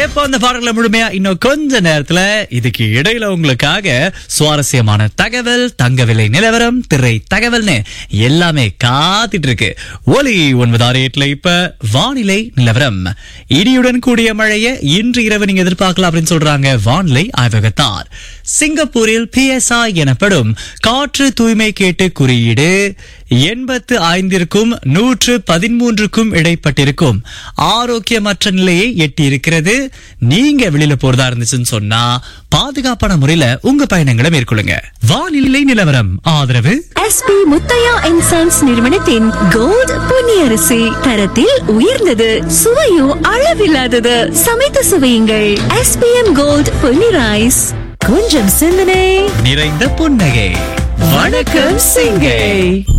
எப்போ அந்த பாடல்களை முழுமையா இன்னும் கொஞ்ச நேரத்துல இதுக்கு இடையில உங்களுக்காக சுவாரஸ்யமான தகவல் தங்க விலை நிலவரம் திரை தகவல்னு எல்லாமே காத்துட்டு இருக்கு ஒலி ஒன்பது ஆறு எட்டுல இப்ப வானிலை நிலவரம் இடியுடன் கூடிய மழையை இன்று இரவு நீங்க எதிர்பார்க்கலாம் அப்படின்னு சொல்றாங்க வானிலை ஆய்வகத்தார் சிங்கப்பூரில் பிஎஸ்ஐ எனப்படும் காற்று தூய்மை கேட்டு குறியீடு எண்பத்து ஐந்திற்கும் நூற்று பதிமூன்றுக்கும் இடைப்பட்டிருக்கும் ஆரோக்கியமற்ற நிலையை எட்டி இருக்கிறது நீங்க வெளியில போறதா இருந்துச்சுன்னு சொன்னா பாதுகாப்பான முறையில உங்க பயணங்களை மேற்கொள்ளுங்க வானிலை நிலவரம் ஆதரவு எஸ்பி முத்தையா அண்ட் சன்ஸ் நிறுவனத்தின் கோல்ட் பொன்னியரிசி தரத்தில் உயர்ந்தது சுவையும் அளவில்லாதது சமைத்து சுவையுங்கள் எஸ்பிஎம் கோல்ட் பொன்னி ரைஸ் கொஞ்சம் சிந்தனை நிறைந்த புன்னகை வணக்கம் சிங்கை